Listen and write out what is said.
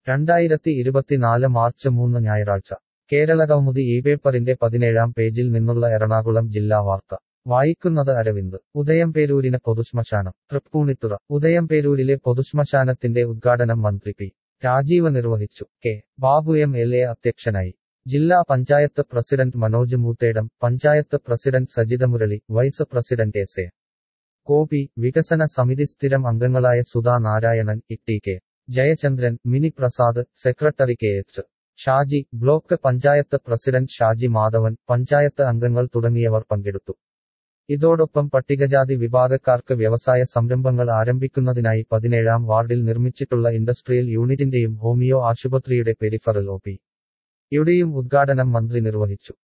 രണ്ടായിരത്തി ഇരുപത്തിനാല് മാർച്ച് മൂന്ന് ഞായറാഴ്ച കേരള കൗമുദി ഈ പേപ്പറിന്റെ പതിനേഴാം പേജിൽ നിന്നുള്ള എറണാകുളം ജില്ലാ വാർത്ത വായിക്കുന്നത് അരവിന്ദ് ഉദയംപേരൂരിന് പൊതുശ്മശാനം തൃപ്പൂണിത്തുറ ഉദയംപേരൂരിലെ പൊതുശ്മശാനത്തിന്റെ ഉദ്ഘാടനം മന്ത്രി പി രാജീവ് നിർവഹിച്ചു K Babu M L A അധ്യക്ഷനായി ജില്ലാ panchayat president Manoj Moothedam panchayat president Sajitha Murali vice president S A Gopi വികസന സമിതി സ്ഥിരം അംഗങ്ങളായ Sudha Narayanan E K Jayachandran Mini Prasad secretary K H Shaji block panchayat president Shaji Madhavan panchayat അംഗങ്ങൾ തുടങ്ങിയവർ പങ്കെടുത്തു ഇതോടൊപ്പം പട്ടികജാതി വിഭാഗക്കാർക്ക് വ്യവസായ സംരംഭങ്ങൾ ആരംഭിക്കുന്നതിനായി പതിനേഴാം വാർഡിൽ നിർമ്മിച്ചിട്ടുള്ള ഇൻഡസ്ട്രിയൽ യൂണിറ്റിന്റെയും ഹോമിയോ ആശുപത്രിയുടെ പെരിഫറൽ ഒ പി യുടെയും ഉദ്ഘാടനം മന്ത്രി നിർവഹിച്ചു